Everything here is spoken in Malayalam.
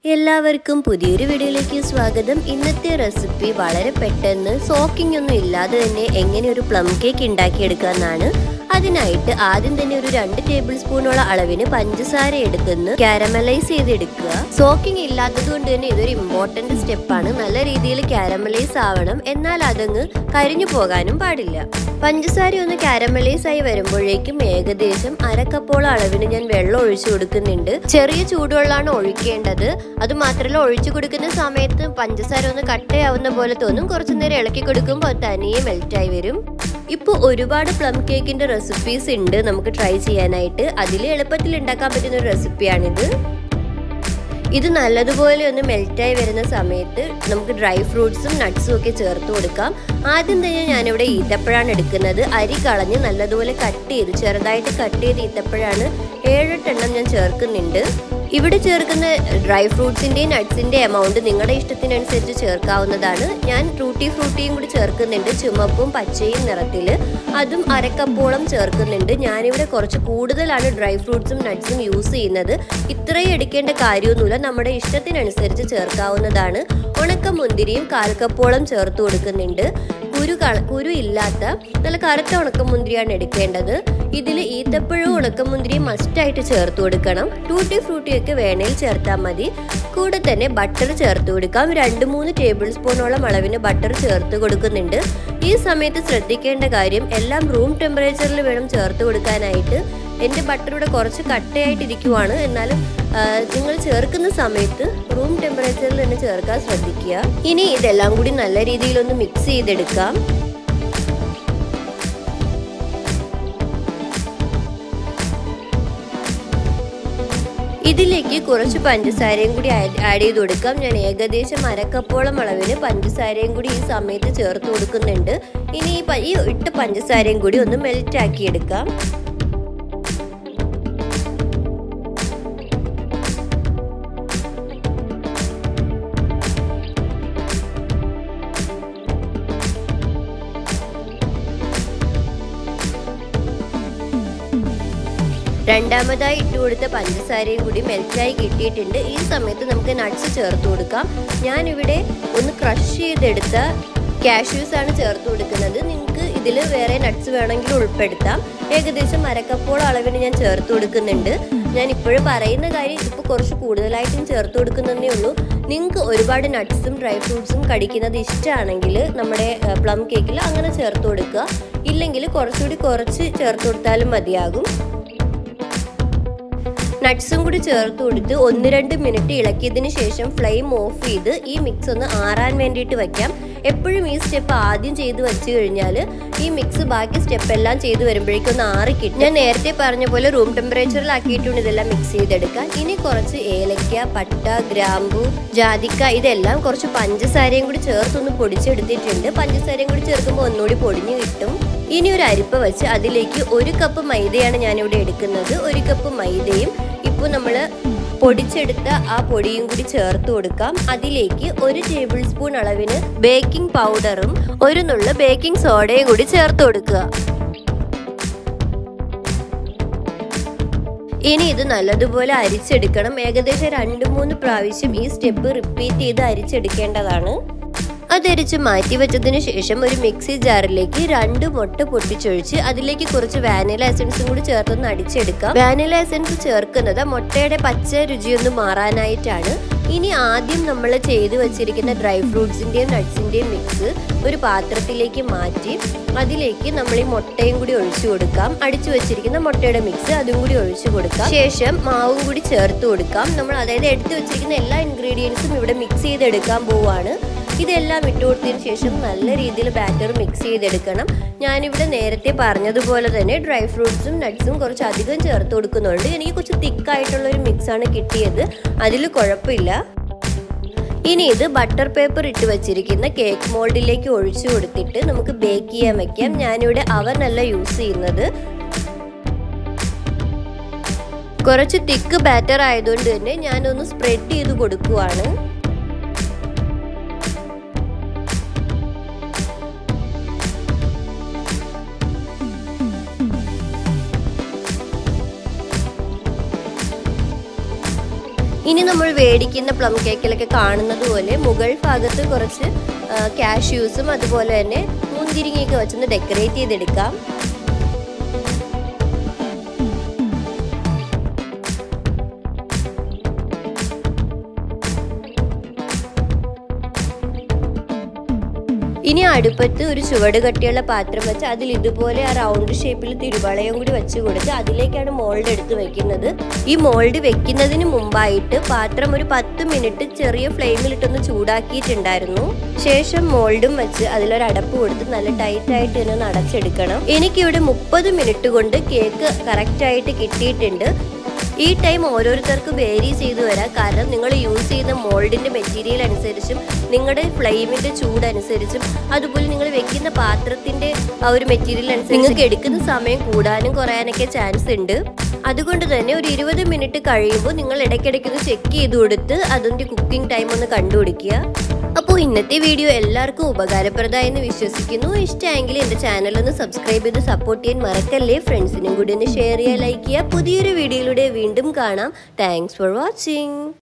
എല്ലാവർക്കും പുതിയൊരു വീഡിയോയിലേക്ക് സ്വാഗതം ഇന്നത്തെ റെസിപ്പി വളരെ പെട്ടെന്ന് സോക്കിംഗ് ഒന്നും ഇല്ലാതെ തന്നെ എങ്ങനെ ഒരു പ്ലം കേക്ക് ഉണ്ടാക്കിയെടുക്കാന്നാണ് അതിനായിട്ട് ആദ്യം തന്നെ ഒരു രണ്ട് ടേബിൾ സ്പൂണോളം അളവിന് പഞ്ചസാര എടുത്തുനിന്ന് കാരമലൈസ് ചെയ്തെടുക്കുക സോക്കിംഗ് ഇല്ലാത്തത് കൊണ്ട് തന്നെ ഇതൊരു ഇമ്പോർട്ടന്റ് സ്റ്റെപ്പാണ് നല്ല രീതിയിൽ കാരമലൈസ് ആവണം എന്നാൽ അതങ്ങ് കരിഞ്ഞു പോകാനും പാടില്ല പഞ്ചസാര ഒന്ന് കാരമലൈസ് ആയി വരുമ്പോഴേക്കും ഏകദേശം അരക്കപ്പോളം അളവിന് ഞാൻ വെള്ളം ഒഴിച്ചു കൊടുക്കുന്നുണ്ട് ചെറിയ ചൂടുവെള്ളമാണ് ഒഴിക്കേണ്ടത് അത് മാത്രമല്ല ഒഴിച്ചു കൊടുക്കുന്ന സമയത്ത് പഞ്ചസാര ഒന്ന് കട്ടയാവുന്ന പോലെ തോന്നും കുറച്ചു നേരം ഇളക്കി കൊടുക്കുമ്പോൾ തനിയെ മെൽറ്റായി വരും ഇപ്പോൾ ഒരുപാട് പ്ലം കേക്കിന്റെ റെസിപ്പീസ് ഉണ്ട് നമുക്ക് ട്രൈ ചെയ്യാനായിട്ട് അതിൽ എളുപ്പത്തിൽ ഉണ്ടാക്കാൻ പറ്റുന്ന ഒരു റെസിപ്പിയാണിത് ഇത് നല്ലതുപോലെ ഒന്ന് മെൽറ്റായി വരുന്ന സമയത്ത് നമുക്ക് ഡ്രൈ ഫ്രൂട്ട്സും നട്ട്സും ഒക്കെ ചേർത്ത് കൊടുക്കാം ആദ്യം തന്നെ ഞാനിവിടെ ഈത്തപ്പഴാണ് എടുക്കുന്നത് അരി കളഞ്ഞ് നല്ലതുപോലെ കട്ട് ചെയ്ത് ചെറുതായിട്ട് കട്ട് ചെയ്ത് ഈത്തപ്പഴാണ് ഏഴെട്ടെണ്ണം ഞാൻ ചേർക്കുന്നുണ്ട് ഇവിടെ ചേർക്കുന്ന ഡ്രൈ ഫ്രൂട്ട്സിന്റെയും നട്ട്സിന്റെ എമൗണ്ട് നിങ്ങളുടെ ഇഷ്ടത്തിനനുസരിച്ച് ചേർക്കാവുന്നതാണ് ഞാൻ ടൂട്ടി ഫ്രൂട്ടിയും കൂടി ചേർക്കുന്നുണ്ട് ചുമപ്പും പച്ചയും നിറത്തിൽ അതും അരക്കപ്പോളം ചേർക്കുന്നുണ്ട് ഞാനിവിടെ കുറച്ച് കൂടുതലാണ് ഡ്രൈ ഫ്രൂട്ട്സും നട്ട്സും യൂസ് ചെയ്യുന്നത് ഇത്രയും എടുക്കേണ്ട കാര്യമൊന്നുമില്ല നമ്മുടെ ഇഷ്ടത്തിനനുസരിച്ച് ചേർക്കാവുന്നതാണ് ഉണക്ക മുന്തിരിയും കാൽക്കപ്പോളം ചേർത്ത് കൊടുക്കുന്നുണ്ട് കുരു കുരു ഇല്ലാത്ത നല്ല കറുത്ത ഉണക്കമുന്തിരിയാണ് എടുക്കേണ്ടത് ഇതിൽ ഈത്തപ്പഴവും ഉണക്കമുന്തിരിയും മസ്റ്റായിട്ട് ചേർത്ത് കൊടുക്കണം ടൂട്ടി ഫ്രൂട്ടിയൊക്കെ വേണേൽ ചേർത്താൽ മതി കൂടെ തന്നെ ബട്ടർ ചേർത്ത് കൊടുക്കാം രണ്ട് മൂന്ന് ടേബിൾ സ്പൂണോളം അളവിന് ബട്ടർ ചേർത്ത് കൊടുക്കുന്നുണ്ട് ഈ സമയത്ത് ശ്രദ്ധിക്കേണ്ട കാര്യം എല്ലാം റൂം ടെമ്പറേച്ചറിൽ വേണം ചേർത്ത് കൊടുക്കാനായിട്ട് എൻ്റെ ബട്ടർ ഇവിടെ കുറച്ച് കട്ടയായിട്ടിരിക്കുവാണ് എന്നാലും നിങ്ങൾ ചേർക്കുന്ന സമയത്ത് റൂം ടെമ്പറേച്ചറിൽ തന്നെ ചേർക്കാൻ ശ്രദ്ധിക്കുക ഇനി ഇതെല്ലാം കൂടി നല്ല രീതിയിലൊന്ന് മിക്സ് ചെയ്തെടുക്കാം ഇതിലേക്ക് കുറച്ച് പഞ്ചസാരയും കൂടി ആഡ് ചെയ്ത് കൊടുക്കാം ഞാൻ ഏകദേശം അരക്കപ്പോളം അളവിന് പഞ്ചസാരയും കൂടി ഈ സമയത്ത് ചേർത്ത് കൊടുക്കുന്നുണ്ട് ഇനി ഈ ഇട്ട പഞ്ചസാരയും കൂടി ഒന്ന് മെൽറ്റ് ആക്കി എടുക്കാം രണ്ടാമതായി ഇട്ട് കൊടുത്ത പഞ്ചസാരയും കൂടി മെൽറ്റായി കിട്ടിയിട്ടുണ്ട് ഈ സമയത്ത് നമുക്ക് നട്ട്സ് ചേർത്ത് കൊടുക്കാം ഞാനിവിടെ ഒന്ന് ക്രഷ് ചെയ്തെടുത്ത കാഷ്യൂസ് ആണ് ചേർത്ത് കൊടുക്കുന്നത് നിങ്ങൾക്ക് ഇതിൽ വേറെ നട്ട്സ് വേണമെങ്കിൽ ഉൾപ്പെടുത്താം ഏകദേശം അരക്കപ്പോളം അളവിന് ഞാൻ ചേർത്ത് കൊടുക്കുന്നുണ്ട് ഞാൻ ഇപ്പോഴും പറയുന്ന കാര്യം ഇപ്പോൾ കുറച്ച് കൂടുതലായിട്ടും ചേർത്ത് കൊടുക്കുന്നതേ ഉള്ളൂ നിങ്ങൾക്ക് ഒരുപാട് നട്ട്സും ഡ്രൈ ഫ്രൂട്ട്സും കടിക്കുന്നത് ഇഷ്ടമാണെങ്കിൽ നമ്മുടെ പ്ലം കേക്കിൽ അങ്ങനെ ചേർത്ത് കൊടുക്കുക ഇല്ലെങ്കിൽ കുറച്ചുകൂടി കുറച്ച് ചേർത്ത് കൊടുത്താലും മതിയാകും നട്ട്സും കൂടി ചേർത്ത് കൊടുത്ത് ഒന്ന് രണ്ട് മിനിറ്റ് ഇളക്കിയതിന് ശേഷം ഫ്ലെയിം ഓഫ് ചെയ്ത് ഈ മിക്സ് ഒന്ന് ആറാൻ വേണ്ടിയിട്ട് വെക്കാം എപ്പോഴും ഈ സ്റ്റെപ്പ് ആദ്യം ചെയ്ത് വെച്ച് കഴിഞ്ഞാൽ ഈ മിക്സ് ബാക്കി സ്റ്റെപ്പ് എല്ലാം ചെയ്ത് വരുമ്പോഴേക്കും ഒന്ന് ആറി കിട്ടും ഞാൻ നേരത്തെ പറഞ്ഞ പോലെ റൂം ടെമ്പറേച്ചറിലാക്കിയിട്ടുണ്ട് ഇതെല്ലാം മിക്സ് ചെയ്തെടുക്കാൻ ഇനി കുറച്ച് ഏലക്ക പട്ട ഗ്രാമ്പു ജാതിക്ക ഇതെല്ലാം കുറച്ച് പഞ്ചസാരയും കൂടി ചേർത്തൊന്ന് പൊടിച്ചെടുത്തിട്ടുണ്ട് പഞ്ചസാരയും കൂടി ചേർക്കുമ്പോൾ ഒന്നുകൂടി പൊടിഞ്ഞു കിട്ടും ഇനി ഒരു അരിപ്പ വെച്ച് അതിലേക്ക് ഒരു കപ്പ് മൈദയാണ് ഞാനിവിടെ എടുക്കുന്നത് ഒരു കപ്പ് മൈദയും ഇപ്പോൾ നമ്മൾ പൊടിച്ചെടുത്ത ആ പൊടിയും കൂടി ചേർത്ത് കൊടുക്കാം അതിലേക്ക് ഒരു ടേബിൾ സ്പൂൺ അളവിന് ബേക്കിംഗ് പൗഡറും ഒരു നുള്ള ബേക്കിംഗ് സോഡയും കൂടി ചേർത്ത് കൊടുക്കുക ഇനി ഇത് നല്ലതുപോലെ അരിച്ചെടുക്കണം ഏകദേശം രണ്ട് മൂന്ന് പ്രാവശ്യം ഈ സ്റ്റെപ്പ് റിപ്പീറ്റ് ചെയ്ത് അരിച്ചെടുക്കേണ്ടതാണ് അതരിച്ച് മാറ്റി വെച്ചതിന് ശേഷം ഒരു മിക്സി ജാറിലേക്ക് രണ്ട് മുട്ട പൊട്ടിച്ചൊഴിച്ച് അതിലേക്ക് കുറച്ച് വാനില എസൻസും കൂടി ചേർത്തൊന്ന് അടിച്ചെടുക്കാം വാനില എസൻസ് ചേർക്കുന്നത് മുട്ടയുടെ പച്ച രുചിയൊന്ന് മാറാനായിട്ടാണ് ഇനി ആദ്യം നമ്മൾ ചെയ്തു വെച്ചിരിക്കുന്ന ഡ്രൈ ഫ്രൂട്ട്സിന്റെയും നട്ട്സിന്റെയും മിക്സ് ഒരു പാത്രത്തിലേക്ക് മാറ്റി അതിലേക്ക് നമ്മൾ ഈ മുട്ടയും കൂടി ഒഴിച്ചു കൊടുക്കാം അടിച്ചു വെച്ചിരിക്കുന്ന മുട്ടയുടെ മിക്സ് അതും കൂടി ഒഴിച്ചു കൊടുക്കാം ശേഷം മാവും കൂടി ചേർത്ത് കൊടുക്കാം നമ്മൾ അതായത് എടുത്തു വെച്ചിരിക്കുന്ന എല്ലാ ഇൻഗ്രീഡിയൻസും ഇവിടെ മിക്സ് ചെയ്തെടുക്കാൻ പോവാണ് ഇതെല്ലാം ഇട്ട് കൊടുത്തതിന് ശേഷം നല്ല രീതിയിൽ ബാറ്റർ മിക്സ് ചെയ്തെടുക്കണം ഞാനിവിടെ നേരത്തെ പറഞ്ഞതുപോലെ തന്നെ ഡ്രൈ ഫ്രൂട്ട്സും നട്ട്സും കുറച്ച് അധികം ചേർത്ത് കൊടുക്കുന്നുണ്ട് എനിക്ക് കുറച്ച് തിക്കായിട്ടുള്ള ഒരു മിക്സാണ് കിട്ടിയത് അതിൽ കുഴപ്പമില്ല ഇനി ഇത് ബട്ടർ പേപ്പർ ഇട്ട് വെച്ചിരിക്കുന്ന കേക്ക് മോൾഡിലേക്ക് ഒഴിച്ചു കൊടുത്തിട്ട് നമുക്ക് ബേക്ക് ചെയ്യാൻ വെക്കാം ഞാനിവിടെ അവനല്ല യൂസ് ചെയ്യുന്നത് കുറച്ച് തിക്ക് ബാറ്റർ ആയതുകൊണ്ട് തന്നെ ഞാനൊന്ന് സ്പ്രെഡ് ചെയ്ത് കൊടുക്കുവാണ് ഇനി നമ്മൾ മേടിക്കുന്ന പ്ലം കേക്കിലൊക്കെ കാണുന്നത് പോലെ മുകൾ ഭാഗത്ത് കുറച്ച് കാഷ്യൂസും അതുപോലെ തന്നെ മുന്തിരിങ്ങയൊക്കെ വെച്ചൊന്ന് ഡെക്കറേറ്റ് ചെയ്തെടുക്കാം ഇനി അടുപ്പത്ത് ഒരു ചുവട് കട്ടിയുള്ള പാത്രം വെച്ച് അതിൽ ഇതുപോലെ ആ റൗണ്ട് ഷേപ്പിൽ തിരുവളയും കൂടി വെച്ച് കൊടുത്ത് അതിലേക്കാണ് മോൾഡ് എടുത്ത് വെക്കുന്നത് ഈ മോൾഡ് വെക്കുന്നതിന് മുമ്പായിട്ട് പാത്രം ഒരു പത്ത് മിനിറ്റ് ചെറിയ ഫ്ലെയിമിലിട്ടൊന്ന് ചൂടാക്കിയിട്ടുണ്ടായിരുന്നു ശേഷം മോൾഡും വെച്ച് അതിലൊരു അടപ്പ് കൊടുത്ത് നല്ല ടൈറ്റ് ആയിട്ട് തന്നെ ഒന്ന് അടച്ചെടുക്കണം എനിക്കിവിടെ മുപ്പത് മിനിറ്റ് കൊണ്ട് കേക്ക് കറക്റ്റ് ആയിട്ട് കിട്ടിയിട്ടുണ്ട് ഈ ടൈം ഓരോരുത്തർക്ക് വേരി ചെയ്തു വരാം കാരണം നിങ്ങൾ യൂസ് ചെയ്യുന്ന മോൾഡിന്റെ മെറ്റീരിയൽ അനുസരിച്ചും നിങ്ങളുടെ ഫ്ലെയിമിന്റെ ചൂട് അനുസരിച്ചും അതുപോലെ നിങ്ങൾ വെക്കുന്ന പാത്രത്തിന്റെ ആ ഒരു മെറ്റീരിയൽ അനുസരിച്ച് നിങ്ങൾക്ക് എടുക്കുന്ന സമയം കൂടാനും കുറയാനൊക്കെ ചാൻസ് ഉണ്ട് അതുകൊണ്ട് തന്നെ ഒരു ഇരുപത് മിനിറ്റ് കഴിയുമ്പോൾ നിങ്ങൾ ഇടയ്ക്കിടയ്ക്ക് ഒന്ന് ചെക്ക് ചെയ്ത് കൊടുത്ത് അതിന്റെ കുക്കിംഗ് ടൈം ഒന്ന് കണ്ടുപിടിക്കുക അപ്പോൾ ഇന്നത്തെ വീഡിയോ എല്ലാവർക്കും ഉപകാരപ്രദമായി എന്ന് വിശ്വസിക്കുന്നു ഇഷ്ടമെങ്കിൽ എൻ്റെ ചാനൽ ഒന്ന് സബ്സ്ക്രൈബ് ചെയ്ത് സപ്പോർട്ട് ചെയ്യാൻ മറക്കല്ലേ ഫ്രണ്ട്സിനും കൂടി ഒന്ന് ഷെയർ ചെയ്യുക ലൈക്ക് ചെയ്യുക പുതിയൊരു വീഡിയോയിലൂടെ വീണ്ടും കാണാം താങ്ക്സ് ഫോർ വാച്ചിങ്